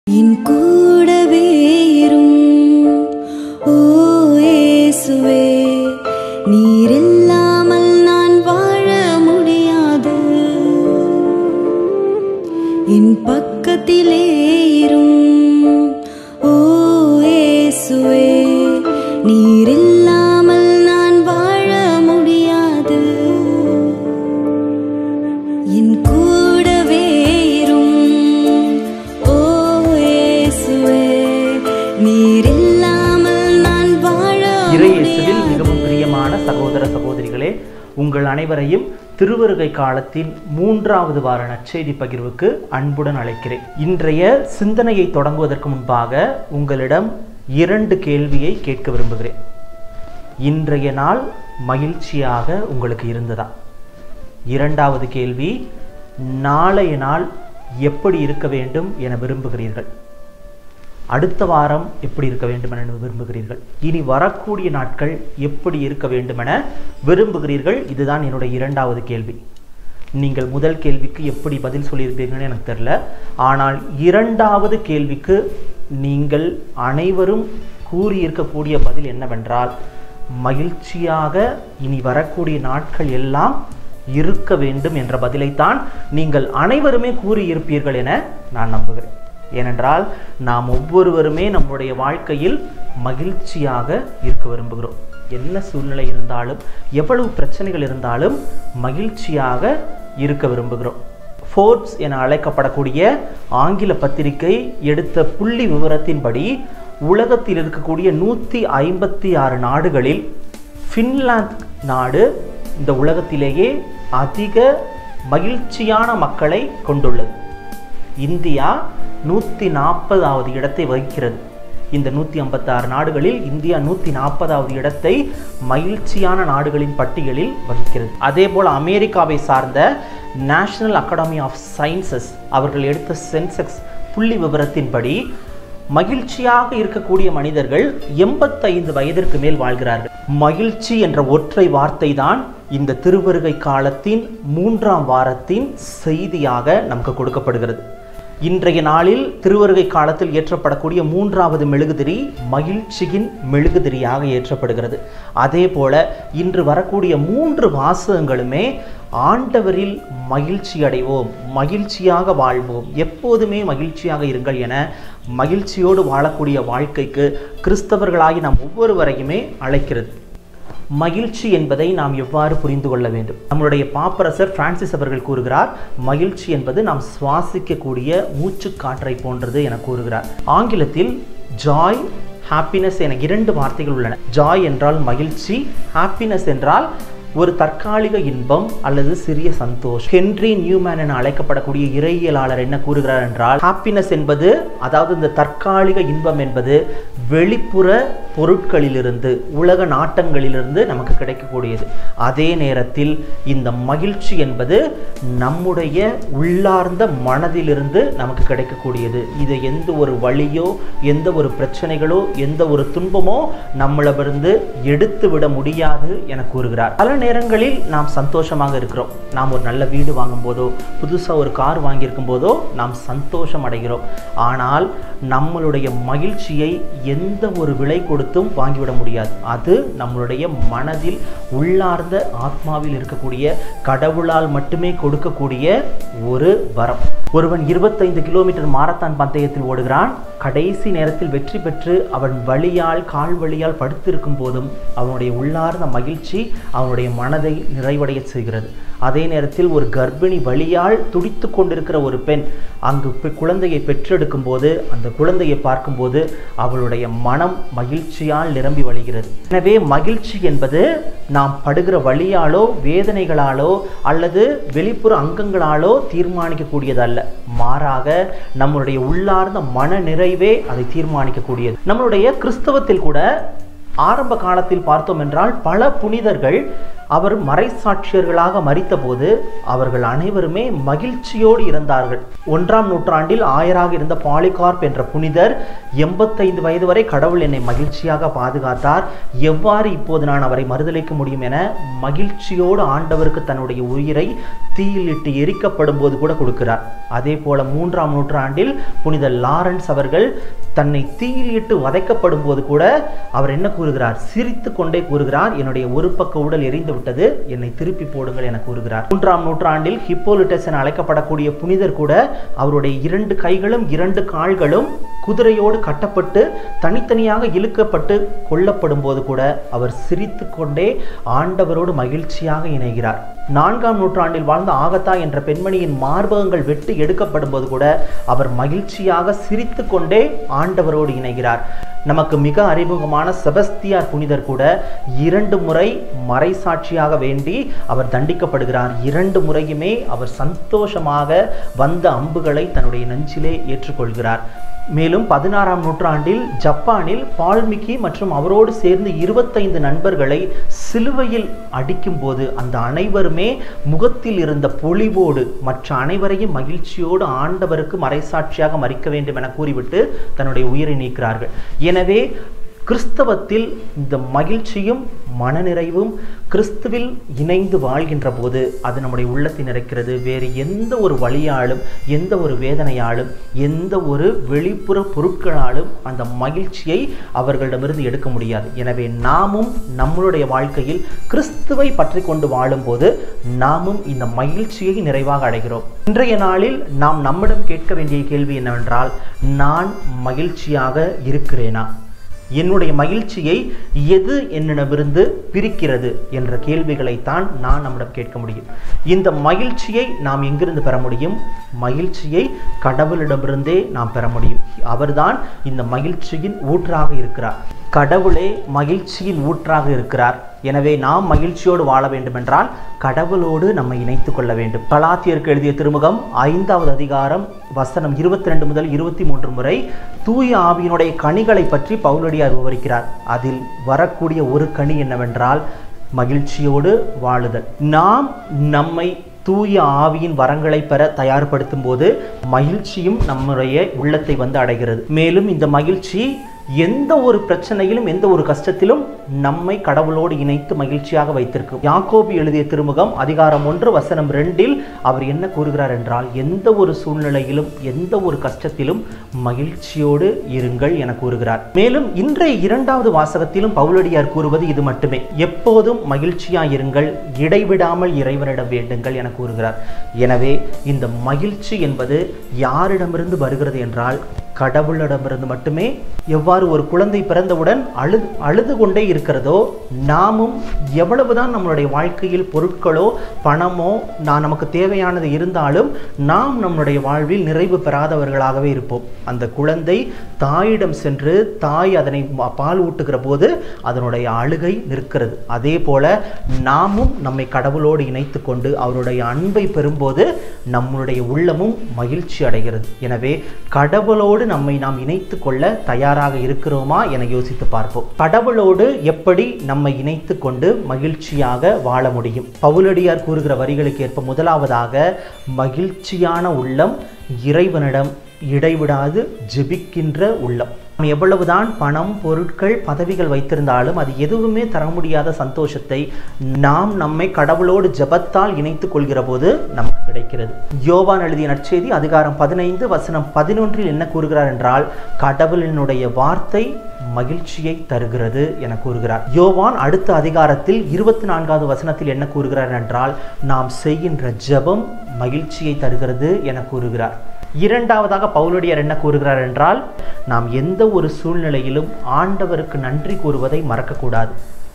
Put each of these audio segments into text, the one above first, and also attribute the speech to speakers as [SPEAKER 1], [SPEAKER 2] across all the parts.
[SPEAKER 1] என் கூடவே இரும் ஓ இயேசுவே நீர் இல்லாமல் நான் வாழ முடியாது என் பக்கத்திலே இரும் ஓ இயேசுவே நீர் இல்லாமல் நான் வாழ முடியாது என் கூடவே இரும் ஓ இயேசுவே நீர் இல்லாமல் நான் வாழ
[SPEAKER 2] இறையேசுவில்
[SPEAKER 1] முடியாது
[SPEAKER 2] மிகவும் பிரியமான சகோதர சகோதரிகளே உங்கள் அனைவரையும் திருவருகை காலத்தின் மூன்றாவது வார நற்செய்தி பகிர்வுக்கு அன்புடன் அழைக்கிறேன் இன்றைய சிந்தனையை தொடங்குவதற்கு முன்பாக உங்களிடம் இரண்டு கேள்வியை கேட்க விரும்புகிறேன் இன்றைய நாள் மகிழ்ச்சியாக உங்களுக்கு இருந்ததா இரண்டாவது கேள்வி நாளைய நாள் எப்படி இருக்க வேண்டும் என விரும்புகிறீர்கள் அடுத்த வாரம் எப்படி இருக்க வேண்டும் என விரும்புகிறீர்கள் இனி வரக்கூடிய நாட்கள் எப்படி இருக்க வேண்டும் என விரும்புகிறீர்கள் இதுதான் என்னுடைய இரண்டாவது கேள்வி நீங்கள் முதல் கேள்விக்கு எப்படி பதில் சொல்லியிருப்பீங்கன்னு எனக்கு தெரில ஆனால் இரண்டாவது கேள்விக்கு நீங்கள் அனைவரும் கூறியிருக்கக்கூடிய பதில் என்னவென்றால் மகிழ்ச்சியாக இனி வரக்கூடிய நாட்கள் எல்லாம் இருக்க வேண்டும் என்ற பதிலைத்தான் நீங்கள் அனைவருமே கூறியிருப்பீர்கள் என நான் நம்புகிறேன் ஏனென்றால் நாம் ஒவ்வொருவருமே நம்முடைய வாழ்க்கையில் மகிழ்ச்சியாக இருக்க விரும்புகிறோம் என்ன சூழ்நிலை இருந்தாலும் எவ்வளவு பிரச்சனைகள் இருந்தாலும் மகிழ்ச்சியாக இருக்க விரும்புகிறோம் ஃபோர்ப்ஸ் என அழைக்கப்படக்கூடிய ஆங்கில பத்திரிகை எடுத்த புள்ளி விவரத்தின்படி உலகத்தில் இருக்கக்கூடிய நூற்றி ஐம்பத்தி ஆறு நாடுகளில் ஃபின்லாந்து நாடு இந்த உலகத்திலேயே அதிக மகிழ்ச்சியான மக்களை கொண்டுள்ளது இந்தியா நூற்றி நாற்பதாவது இடத்தை வகிக்கிறது இந்த நூற்றி ஐம்பத்தாறு நாடுகளில் இந்தியா நூற்றி நாற்பதாவது இடத்தை மகிழ்ச்சியான நாடுகளின் பட்டியலில் வகிக்கிறது அதே போல் அமெரிக்காவை சார்ந்த நேஷனல் அகாடமி ஆஃப் சயின்சஸ் அவர்கள் எடுத்த சென்செக்ஸ் புள்ளி விவரத்தின்படி மகிழ்ச்சியாக இருக்கக்கூடிய மனிதர்கள் எண்பத்தைந்து வயதிற்கு மேல் வாழ்கிறார்கள் மகிழ்ச்சி என்ற ஒற்றை வார்த்தை தான் இந்த திருவருகை காலத்தின் மூன்றாம் வாரத்தின் செய்தியாக நமக்கு கொடுக்கப்படுகிறது இன்றைய நாளில் திருவருகை காலத்தில் ஏற்றப்படக்கூடிய மூன்றாவது மெழுகுதிரி மகிழ்ச்சியின் மெழுகுதிரியாக ஏற்றப்படுகிறது அதே போல இன்று வரக்கூடிய மூன்று வாசகங்களுமே ஆண்டவரில் மகிழ்ச்சி அடைவோம் மகிழ்ச்சியாக வாழ்வோம் எப்போதுமே மகிழ்ச்சியாக இருங்கள் என மகிழ்ச்சியோடு வாழக்கூடிய வாழ்க்கைக்கு கிறிஸ்தவர்களாகி நாம் ஒவ்வொருவரையுமே அழைக்கிறது மகிழ்ச்சி என்பதை நாம் எவ்வாறு புரிந்து கொள்ள வேண்டும் நம்மளுடைய பாப்பரசர் பிரான்சிஸ் அவர்கள் கூறுகிறார் மகிழ்ச்சி என்பது நாம் சுவாசிக்கக்கூடிய மூச்சு காற்றை போன்றது என கூறுகிறார் ஆங்கிலத்தில் ஜாய் ஹாப்பினஸ் என இரண்டு வார்த்தைகள் உள்ளன ஜாய் என்றால் மகிழ்ச்சி ஹாப்பினஸ் என்றால் ஒரு தற்காலிக இன்பம் அல்லது சிறிய சந்தோஷம் ஹென்றி நியூமேன் என அழைக்கப்படக்கூடிய இறையியலாளர் என்ன கூறுகிறார் என்றால் ஹாப்பினஸ் என்பது அதாவது இந்த தற்காலிக இன்பம் என்பது வெளிப்புற பொருட்களிலிருந்து உலக நாட்டங்களிலிருந்து நமக்கு கிடைக்கக்கூடியது அதே நேரத்தில் இந்த மகிழ்ச்சி என்பது நம்முடைய உள்ளார்ந்த மனதிலிருந்து நமக்கு கிடைக்கக்கூடியது இது எந்த ஒரு வழியோ எந்த ஒரு பிரச்சனைகளோ எந்த ஒரு துன்பமோ நம்மளிடமிருந்து எடுத்து விட முடியாது என கூறுகிறார் பல நேரங்களில் நாம் சந்தோஷமாக இருக்கிறோம் நாம் ஒரு நல்ல வீடு வாங்கும் போதோ புதுசாக ஒரு கார் வாங்கியிருக்கும் போதோ நாம் சந்தோஷம் அடைகிறோம் ஆனால் நம்மளுடைய மகிழ்ச்சியை எந்த ஒரு விலை கொடுத்தும் வாங்கிவிட முடியாது அது நம்மளுடைய மனதில் உள்ளார்ந்த ஆத்மாவில் இருக்கக்கூடிய கடவுளால் மட்டுமே கொடுக்கக்கூடிய ஒரு வரம் ஒருவன் இருபத்தைந்து கிலோமீட்டர் மாரத்தான் பந்தயத்தில் ஓடுகிறான் கடைசி நேரத்தில் வெற்றி பெற்று அவன் வழியால் கால் வழியால் படுத்திருக்கும் போதும் அவனுடைய உள்ளார்ந்த மகிழ்ச்சி அவனுடைய மனதை நிறைவடைய செய்கிறது அதே நேரத்தில் ஒரு கர்ப்பிணி வழியால் துடித்து கொண்டிருக்கிற ஒரு பெண் அங்கு பெ- குழந்தையை பெற்றெடுக்கும் போது அந்த குழந்தையை பார்க்கும்போது அவளுடைய மனம் மகிழ்ச்சியால் நிரம்பி வழிகிறது எனவே மகிழ்ச்சி என்பது நாம் படுகிற வழியாலோ வேதனைகளாலோ அல்லது வெளிப்புற அங்கங்களாலோ தீர்மானிக்கக்கூடியதல்ல மாறாக நம்மளுடைய உள்ளார்ந்த மன நிறைவே அதை தீர்மானிக்கக்கூடியது நம்மளுடைய கிறிஸ்தவத்தில் கூட ஆரம்ப காலத்தில் பார்த்தோம் என்றால் பல புனிதர்கள் அவர் மறைசாட்சியர்களாக மறித்தபோது அவர்கள் அனைவருமே மகிழ்ச்சியோடு இருந்தார்கள் ஒன்றாம் நூற்றாண்டில் ஆயராக இருந்த பாலிகார்ப் என்ற புனிதர் எண்பத்தைந்து வயது வரை கடவுள் என்னை மகிழ்ச்சியாக பாதுகாத்தார் எவ்வாறு இப்போது நான் அவரை மறுதலிக்க முடியும் என மகிழ்ச்சியோடு ஆண்டவருக்கு தன்னுடைய உயிரை தீயிலிட்டு எரிக்கப்படும் போது கூட கொடுக்கிறார் அதே போல மூன்றாம் நூற்றாண்டில் புனித லாரன்ஸ் அவர்கள் தன்னை தீயிலிட்டு வதைக்கப்படும் போது கூட அவர் என்ன கூறுகிறார் சிரித்து கொண்டே கூறுகிறார் என்னுடைய ஒரு பக்க உடல் எரிந்து விட்டது என்னை திருப்பி போடுங்கள் என கூறுகிறார் மூன்றாம் நூற்றாண்டில் ஹிப்போலிட்டஸ் என அழைக்கப்படக்கூடிய புனிதர் கூட அவருடைய இரண்டு கைகளும் இரண்டு கால்களும் குதிரையோடு கட்டப்பட்டு தனித்தனியாக இழுக்கப்பட்டு கொல்லப்படும் போது கூட அவர் சிரித்து கொண்டே ஆண்டவரோடு மகிழ்ச்சியாக இணைகிறார் நான்காம் நூற்றாண்டில் வாழ்ந்த ஆகத்தா என்ற பெண்மணியின் மார்பகங்கள் வெட்டி எடுக்கப்படும் போது கூட அவர் மகிழ்ச்சியாக சிரித்து கொண்டே ஆண்டவரோடு இணைகிறார் நமக்கு மிக அறிமுகமான செபஸ்தியார் புனிதர் கூட இரண்டு முறை மறைசாட்சியாக வேண்டி அவர் தண்டிக்கப்படுகிறார் இரண்டு முறையுமே அவர் சந்தோஷமாக வந்த அம்புகளை தன்னுடைய நெஞ்சிலே ஏற்றுக்கொள்கிறார் மேலும் பதினாறாம் நூற்றாண்டில் ஜப்பானில் பால்மிக்கி மற்றும் அவரோடு சேர்ந்து இருபத்தைந்து நண்பர்களை சிலுவையில் அடிக்கும்போது அந்த அனைவருமே முகத்தில் இருந்த பொலிவோடு மற்ற அனைவரையும் மகிழ்ச்சியோடு ஆண்டவருக்கு மறைசாட்சியாக மறிக்க வேண்டும் என கூறிவிட்டு தன்னுடைய உயிரை நீக்கிறார்கள் எனவே கிறிஸ்தவத்தில் இந்த மகிழ்ச்சியும் மனநிறைவும் கிறிஸ்துவில் இணைந்து வாழ்கின்ற போது அது நம்முடைய உள்ளத்தை நிறைக்கிறது வேறு எந்த ஒரு வழியாலும் எந்த ஒரு வேதனையாலும் எந்த ஒரு வெளிப்புற பொருட்களாலும் அந்த மகிழ்ச்சியை அவர்களிடமிருந்து எடுக்க முடியாது எனவே நாமும் நம்மளுடைய வாழ்க்கையில் கிறிஸ்துவை பற்றி கொண்டு வாழும்போது நாமும் இந்த மகிழ்ச்சியை நிறைவாக அடைகிறோம் இன்றைய நாளில் நாம் நம்மிடம் கேட்க வேண்டிய கேள்வி என்னவென்றால் நான் மகிழ்ச்சியாக இருக்கிறேனா என்னுடைய மகிழ்ச்சியை எது என்னிடமிருந்து பிரிக்கிறது என்ற கேள்விகளைத்தான் நான் நம்மிடம் கேட்க முடியும் இந்த மகிழ்ச்சியை நாம் எங்கிருந்து பெற முடியும் மகிழ்ச்சியை கடவுளிடமிருந்தே நாம் பெற முடியும் அவர்தான் இந்த மகிழ்ச்சியின் ஊற்றாக இருக்கிறார் கடவுளே மகிழ்ச்சியின் ஊற்றாக இருக்கிறார் எனவே நாம் மகிழ்ச்சியோடு வாழ வேண்டுமென்றால் கடவுளோடு நம்மை இணைத்து கொள்ள வேண்டும் கலாத்தியருக்கு எழுதிய திருமுகம் ஐந்தாவது அதிகாரம் வசனம் இருபத்தி ரெண்டு முதல் இருபத்தி மூன்று முறை தூய ஆவியினுடைய கனிகளை பற்றி பவுலடியார் விவரிக்கிறார் அதில் வரக்கூடிய ஒரு கனி என்னவென்றால் மகிழ்ச்சியோடு வாழுதல் நாம் நம்மை தூய ஆவியின் வரங்களை பெற தயார்படுத்தும் போது மகிழ்ச்சியும் நம்முடைய உள்ளத்தை வந்து அடைகிறது மேலும் இந்த மகிழ்ச்சி எந்த ஒரு பிரச்சனையிலும் எந்த ஒரு கஷ்டத்திலும் நம்மை கடவுளோடு இணைத்து மகிழ்ச்சியாக வைத்திருக்கும் யாக்கோபு எழுதிய திருமுகம் அதிகாரம் ஒன்று வசனம் ரெண்டில் அவர் என்ன கூறுகிறார் என்றால் எந்த ஒரு சூழ்நிலையிலும் எந்த ஒரு கஷ்டத்திலும் மகிழ்ச்சியோடு இருங்கள் என கூறுகிறார் மேலும் இன்றைய இரண்டாவது வாசகத்திலும் பவுலடியார் கூறுவது இது மட்டுமே எப்போதும் மகிழ்ச்சியாய் இருங்கள் இடைவிடாமல் இறைவனிடம் வேண்டுங்கள் என கூறுகிறார் எனவே இந்த மகிழ்ச்சி என்பது யாரிடமிருந்து வருகிறது என்றால் கடவுளிடமிருந்து மட்டுமே எவ்வாறு ஒரு குழந்தை பிறந்தவுடன் அழு அழுது கொண்டே இருக்கிறதோ நாமும் எவ்வளவுதான் நம்மளுடைய வாழ்க்கையில் பொருட்களோ பணமோ நான் நமக்கு தேவையானது இருந்தாலும் நாம் நம்முடைய வாழ்வில் நிறைவு பெறாதவர்களாகவே இருப்போம் அந்த குழந்தை தாயிடம் சென்று தாய் அதனை ம- பால் ஊட்டுகிற போது அதனுடைய அழுகை நிற்கிறது அதே போல நாமும் நம்மை கடவுளோடு இணைத்து கொண்டு அவருடைய அன்பை பெறும்போது நம்முடைய உள்ளமும் மகிழ்ச்சி அடைகிறது எனவே கடவுளோடு நம்மை நாம் இணைத்து கொள்ள தயாராக இருக்கிறோமா என யோசித்து பார்ப்போம் கடவுளோடு எப்படி நம்மை இணைத்து கொண்டு மகிழ்ச்சியாக வாழ முடியும் பவுலடியார் கூறுகிற வரிகளுக்கு ஏற்ப முதலாவதாக மகிழ்ச்சியான உள்ளம் இறைவனிடம் இடைவிடாது ஜெபிக்கின்ற உள்ளம் நாம் எவ்வளவுதான் பணம் பொருட்கள் பதவிகள் வைத்திருந்தாலும் அது எதுவுமே தர முடியாத சந்தோஷத்தை நாம் நம்மை கடவுளோடு ஜெபத்தால் இணைத்துக் கொள்கிற போது நமக்கு கிடைக்கிறது யோவான் எழுதிய நற்செய்தி அதிகாரம் பதினைந்து வசனம் பதினொன்றில் என்ன கூறுகிறார் என்றால் கடவுளினுடைய வார்த்தை மகிழ்ச்சியை தருகிறது என கூறுகிறார் யோவான் அடுத்த அதிகாரத்தில் இருபத்தி நான்காவது வசனத்தில் என்ன கூறுகிறார் என்றால் நாம் செய்கின்ற ஜெபம் மகிழ்ச்சியை தருகிறது என கூறுகிறார் இரண்டாவதாக பவுலடியார் என்ன கூறுகிறார் என்றால் நாம் எந்த ஒரு சூழ்நிலையிலும் ஆண்டவருக்கு நன்றி கூறுவதை மறக்கக்கூடாது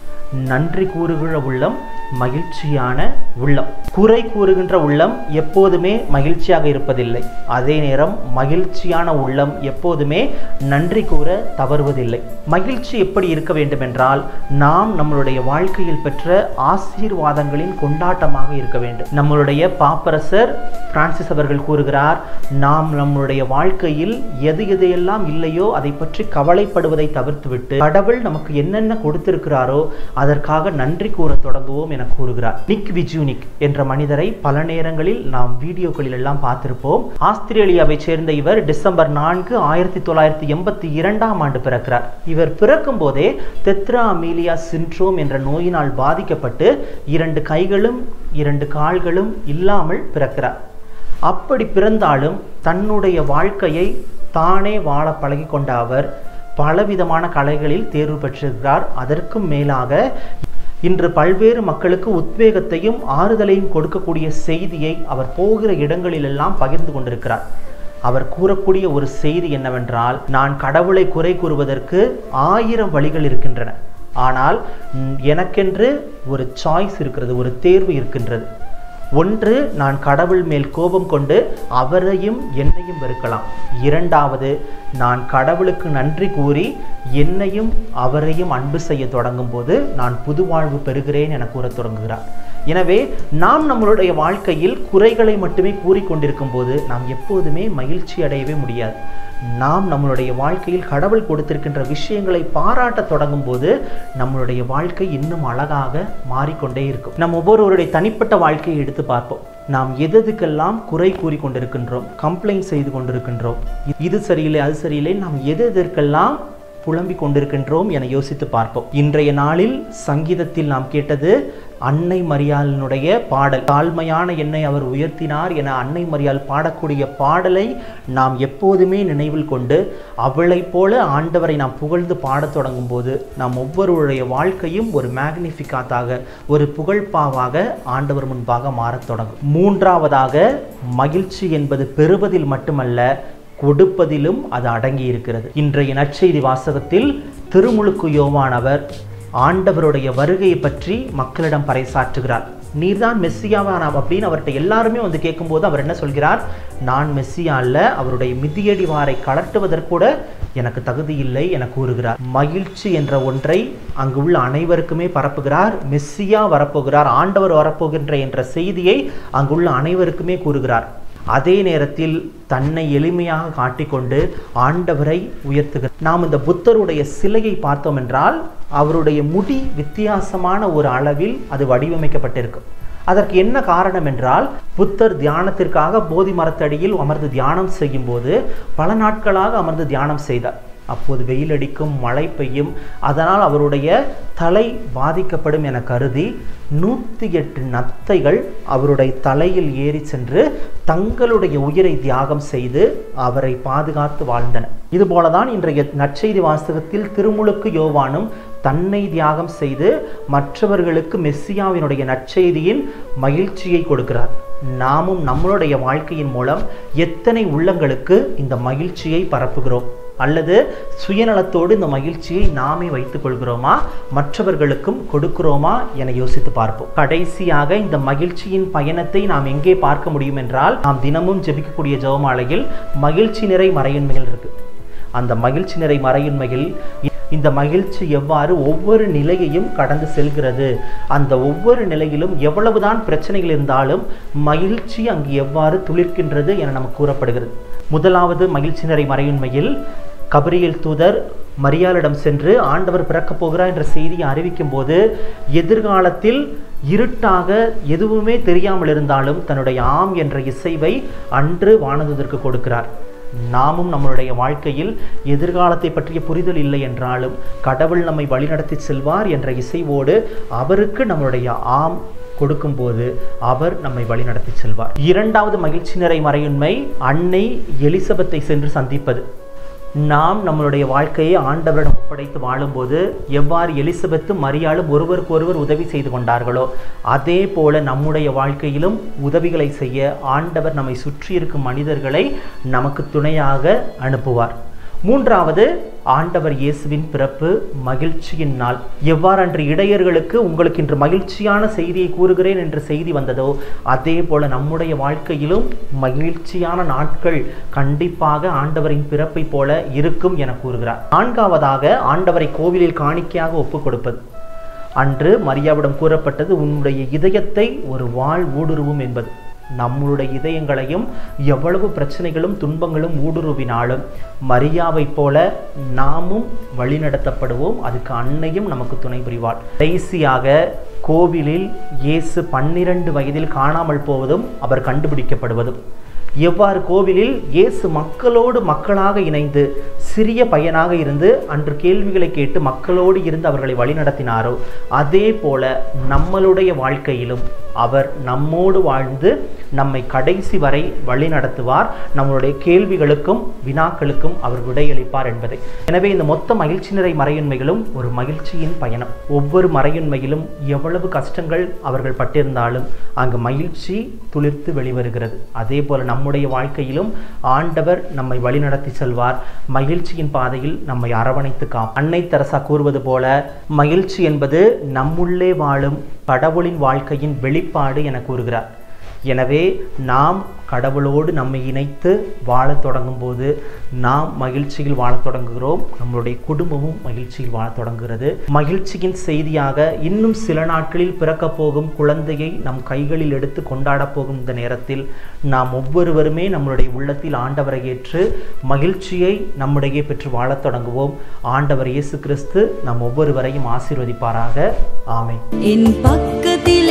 [SPEAKER 2] நன்றி கூறுகிற உள்ளம் மகிழ்ச்சியான உள்ளம் குறை கூறுகின்ற உள்ளம் எப்போதுமே மகிழ்ச்சியாக இருப்பதில்லை அதே நேரம் மகிழ்ச்சியான உள்ளம் எப்போதுமே நன்றி கூற தவறுவதில்லை மகிழ்ச்சி எப்படி இருக்க வேண்டும் என்றால் நாம் நம்மளுடைய வாழ்க்கையில் பெற்ற ஆசீர்வாதங்களின் கொண்டாட்டமாக இருக்க வேண்டும் நம்மளுடைய பாப்பரசர் பிரான்சிஸ் அவர்கள் கூறுகிறார் நாம் நம்மளுடைய வாழ்க்கையில் எது எதையெல்லாம் இல்லையோ அதை பற்றி கவலைப்படுவதை தவிர்த்துவிட்டு கடவுள் நமக்கு என்னென்ன கொடுத்திருக்கிறாரோ அதற்காக நன்றி கூற தொடங்குவோம் என கூறுகிறார் நிக் விஜூனிக் என்ற மனிதரை பல நேரங்களில் நாம் வீடியோக்களில் எல்லாம் பார்த்திருப்போம் ஆஸ்திரேலியாவை சேர்ந்த இவர் டிசம்பர் நான்கு ஆயிரத்தி தொள்ளாயிரத்தி எண்பத்தி இரண்டாம் ஆண்டு பிறக்கிறார் இவர் பிறக்கும் போதே தெத்ரா அமீலியா சின்ட்ரோம் என்ற நோயினால் பாதிக்கப்பட்டு இரண்டு கைகளும் இரண்டு கால்களும் இல்லாமல் பிறக்கிறார் அப்படி பிறந்தாலும் தன்னுடைய வாழ்க்கையை தானே வாழ பழகி கொண்ட அவர் பலவிதமான கலைகளில் தேர்வு பெற்றிருக்கிறார் அதற்கும் மேலாக இன்று பல்வேறு மக்களுக்கு உத்வேகத்தையும் ஆறுதலையும் கொடுக்கக்கூடிய செய்தியை அவர் போகிற இடங்களிலெல்லாம் பகிர்ந்து கொண்டிருக்கிறார் அவர் கூறக்கூடிய ஒரு செய்தி என்னவென்றால் நான் கடவுளை குறை கூறுவதற்கு ஆயிரம் வழிகள் இருக்கின்றன ஆனால் ம், எனக்கென்று ஒரு சாய்ஸ் இருக்கிறது ஒரு தேர்வு இருக்கின்றது ஒன்று நான் கடவுள் மேல் கோபம் கொண்டு அவரையும் என்னையும் வெறுக்கலாம் இரண்டாவது நான் கடவுளுக்கு நன்றி கூறி என்னையும் அவரையும் அன்பு செய்ய தொடங்கும் போது நான் புது வாழ்வு பெறுகிறேன் என கூறத் தொடங்குகிறார் எனவே நாம் நம்மளுடைய வாழ்க்கையில் குறைகளை மட்டுமே கூறிக்கொண்டிருக்கும் போது நாம் எப்போதுமே மகிழ்ச்சி அடையவே முடியாது நாம் நம்மளுடைய வாழ்க்கையில் கடவுள் கொடுத்திருக்கின்ற விஷயங்களை பாராட்ட தொடங்கும் போது நம்மளுடைய வாழ்க்கை இன்னும் அழகாக மாறிக்கொண்டே இருக்கும் நம் ஒவ்வொருவருடைய தனிப்பட்ட வாழ்க்கையை எடுத்து பார்ப்போம் நாம் எதெதுக்கெல்லாம் குறை கூறி கொண்டிருக்கின்றோம் கம்ப்ளைண்ட் செய்து கொண்டிருக்கின்றோம் இது சரியில்லை அது சரியில்லை நாம் எது எதற்கெல்லாம் புலம்பிக் கொண்டிருக்கின்றோம் என யோசித்து பார்ப்போம் இன்றைய நாளில் சங்கீதத்தில் நாம் கேட்டது அன்னை மரியாளினுடைய பாடல் தாழ்மையான என்னை அவர் உயர்த்தினார் என அன்னை மரியாள் பாடக்கூடிய பாடலை நாம் எப்போதுமே நினைவில் கொண்டு அவளைப் போல ஆண்டவரை நாம் புகழ்ந்து பாடத் தொடங்கும் போது நாம் ஒவ்வொருவருடைய வாழ்க்கையும் ஒரு மேக்னிஃபிகாத்தாக ஒரு புகழ்பாவாக ஆண்டவர் முன்பாக மாறத் தொடங்கும் மூன்றாவதாக மகிழ்ச்சி என்பது பெறுவதில் மட்டுமல்ல கொடுப்பதிலும் அது அடங்கி இருக்கிறது இன்றைய நற்செய்தி வாசகத்தில் திருமுழுக்கு யோவானவர் ஆண்டவருடைய வருகையை பற்றி மக்களிடம் பறைசாற்றுகிறார் நீர்தான் மெஸ்ஸியாவான அப்படின்னு அவர்கிட்ட எல்லாருமே வந்து கேட்கும்போது அவர் என்ன சொல்கிறார் நான் மெஸ்ஸியா அல்ல அவருடைய மிதியடி வாரை கலட்டுவதற்கூட எனக்கு தகுதி இல்லை என கூறுகிறார் மகிழ்ச்சி என்ற ஒன்றை அங்கு உள்ள அனைவருக்குமே பரப்புகிறார் மெஸ்ஸியா வரப்போகிறார் ஆண்டவர் வரப்போகின்ற என்ற செய்தியை அங்குள்ள அனைவருக்குமே கூறுகிறார் அதே நேரத்தில் தன்னை எளிமையாக காட்டிக்கொண்டு ஆண்டவரை உயர்த்துகிறார் நாம் இந்த புத்தருடைய சிலையை பார்த்தோம் என்றால் அவருடைய முடி வித்தியாசமான ஒரு அளவில் அது வடிவமைக்கப்பட்டிருக்கும் அதற்கு என்ன காரணம் என்றால் புத்தர் தியானத்திற்காக போதி மரத்தடியில் அமர்ந்து தியானம் செய்யும்போது பல நாட்களாக அமர்ந்து தியானம் செய்தார் அப்போது வெயில் அடிக்கும் மழை பெய்யும் அதனால் அவருடைய தலை பாதிக்கப்படும் என கருதி நூற்றி எட்டு நத்தைகள் அவருடைய தலையில் ஏறி சென்று தங்களுடைய உயிரை தியாகம் செய்து அவரை பாதுகாத்து வாழ்ந்தன இதுபோலதான் இன்றைய நற்செய்தி வாசகத்தில் திருமுழுக்கு யோவானும் தன்னை தியாகம் செய்து மற்றவர்களுக்கு மெஸ்ஸியாவினுடைய நற்செய்தியின் மகிழ்ச்சியை கொடுக்கிறார் நாமும் நம்மளுடைய வாழ்க்கையின் மூலம் எத்தனை உள்ளங்களுக்கு இந்த மகிழ்ச்சியை பரப்புகிறோம் அல்லது சுயநலத்தோடு இந்த மகிழ்ச்சியை நாமே வைத்துக் கொள்கிறோமா மற்றவர்களுக்கும் கொடுக்கிறோமா என யோசித்து பார்ப்போம் கடைசியாக இந்த மகிழ்ச்சியின் பயணத்தை நாம் எங்கே பார்க்க முடியும் என்றால் நாம் தினமும் ஜெபிக்கக்கூடிய ஜெபமாலையில் மகிழ்ச்சி நிறை மறையின்மைகள் இருக்கு அந்த மகிழ்ச்சி நிறை மறையின்மையில் இந்த மகிழ்ச்சி எவ்வாறு ஒவ்வொரு நிலையையும் கடந்து செல்கிறது அந்த ஒவ்வொரு நிலையிலும் எவ்வளவுதான் பிரச்சனைகள் இருந்தாலும் மகிழ்ச்சி அங்கு எவ்வாறு துளிர்க்கின்றது என நமக்கு கூறப்படுகிறது முதலாவது மகிழ்ச்சி நிறை மறையின்மையில் கபிரியல் தூதர் மரியாளிடம் சென்று ஆண்டவர் பிறக்கப் போகிறார் என்ற செய்தியை அறிவிக்கும் போது எதிர்காலத்தில் இருட்டாக எதுவுமே தெரியாமல் இருந்தாலும் தன்னுடைய ஆம் என்ற இசைவை அன்று வானதுதற்கு கொடுக்கிறார் நாமும் நம்மளுடைய வாழ்க்கையில் எதிர்காலத்தை பற்றிய புரிதல் இல்லை என்றாலும் கடவுள் நம்மை வழிநடத்தி செல்வார் என்ற இசைவோடு அவருக்கு நம்மளுடைய ஆம் கொடுக்கும்போது அவர் நம்மை வழிநடத்தி செல்வார் இரண்டாவது மகிழ்ச்சி நிறை மறையுண்மை அன்னை எலிசபெத்தை சென்று சந்திப்பது நாம் நம்மளுடைய வாழ்க்கையை ஆண்டவரிடம் ஒப்படைத்து வாழும்போது எவ்வாறு எலிசபெத்தும் மரியாளும் ஒருவருக்கு ஒருவர் உதவி செய்து கொண்டார்களோ அதே போல நம்முடைய வாழ்க்கையிலும் உதவிகளை செய்ய ஆண்டவர் நம்மை சுற்றி இருக்கும் மனிதர்களை நமக்கு துணையாக அனுப்புவார் மூன்றாவது ஆண்டவர் இயேசுவின் பிறப்பு மகிழ்ச்சியின் நாள் எவ்வாறு அன்று இடையர்களுக்கு உங்களுக்கு இன்று மகிழ்ச்சியான செய்தியை கூறுகிறேன் என்ற செய்தி வந்ததோ அதே போல நம்முடைய வாழ்க்கையிலும் மகிழ்ச்சியான நாட்கள் கண்டிப்பாக ஆண்டவரின் பிறப்பை போல இருக்கும் என கூறுகிறார் நான்காவதாக ஆண்டவரை கோவிலில் காணிக்கையாக ஒப்புக் கொடுப்பது அன்று மரியாவிடம் கூறப்பட்டது உன்னுடைய இதயத்தை ஒரு வாழ் ஊடுருவும் என்பது நம்மளுடைய இதயங்களையும் எவ்வளவு பிரச்சனைகளும் துன்பங்களும் ஊடுருவினாலும் மரியாவைப் போல நாமும் வழிநடத்தப்படுவோம் அதுக்கு அன்னையும் நமக்கு துணை புரிவாள் கடைசியாக கோவிலில் இயேசு பன்னிரண்டு வயதில் காணாமல் போவதும் அவர் கண்டுபிடிக்கப்படுவதும் எவ்வாறு கோவிலில் இயேசு மக்களோடு மக்களாக இணைந்து சிறிய பையனாக இருந்து அன்று கேள்விகளை கேட்டு மக்களோடு இருந்து அவர்களை வழிநடத்தினாரோ அதே போல நம்மளுடைய வாழ்க்கையிலும் அவர் நம்மோடு வாழ்ந்து நம்மை கடைசி வரை வழி நடத்துவார் நம்மளுடைய கேள்விகளுக்கும் வினாக்களுக்கும் அவர் விடையளிப்பார் என்பதை எனவே இந்த மொத்த மகிழ்ச்சி நிறை மறையுண்மைகளும் ஒரு மகிழ்ச்சியின் பயணம் ஒவ்வொரு மறையுண்மையிலும் எவ்வளவு கஷ்டங்கள் அவர்கள் பட்டிருந்தாலும் அங்கு மகிழ்ச்சி துளிர்த்து வெளிவருகிறது அதே போல நம்முடைய வாழ்க்கையிலும் ஆண்டவர் நம்மை வழிநடத்தி செல்வார் மகிழ்ச்சியின் பாதையில் நம்மை அரவணைத்து காம் அன்னை தெரசா கூறுவது போல மகிழ்ச்சி என்பது நம்முள்ளே வாழும் கடவுளின் வாழ்க்கையின் வெளிப்பாடு என கூறுகிறார் எனவே நாம் கடவுளோடு நம்மை இணைத்து வாழத் தொடங்கும் போது நாம் மகிழ்ச்சியில் வாழத் தொடங்குகிறோம் நம்மளுடைய குடும்பமும் மகிழ்ச்சியில் வாழத் தொடங்குகிறது மகிழ்ச்சியின் செய்தியாக இன்னும் சில நாட்களில் பிறக்கப் போகும் குழந்தையை நம் கைகளில் எடுத்து கொண்டாடப் போகும் இந்த நேரத்தில் நாம் ஒவ்வொருவருமே நம்மளுடைய உள்ளத்தில் ஆண்டவரை ஏற்று மகிழ்ச்சியை நம்முடைய பெற்று வாழத் தொடங்குவோம் ஆண்டவர் இயேசு கிறிஸ்து நம் ஒவ்வொருவரையும் ஆசீர்வதிப்பாராக ஆமென்
[SPEAKER 1] என் பக்கத்தில்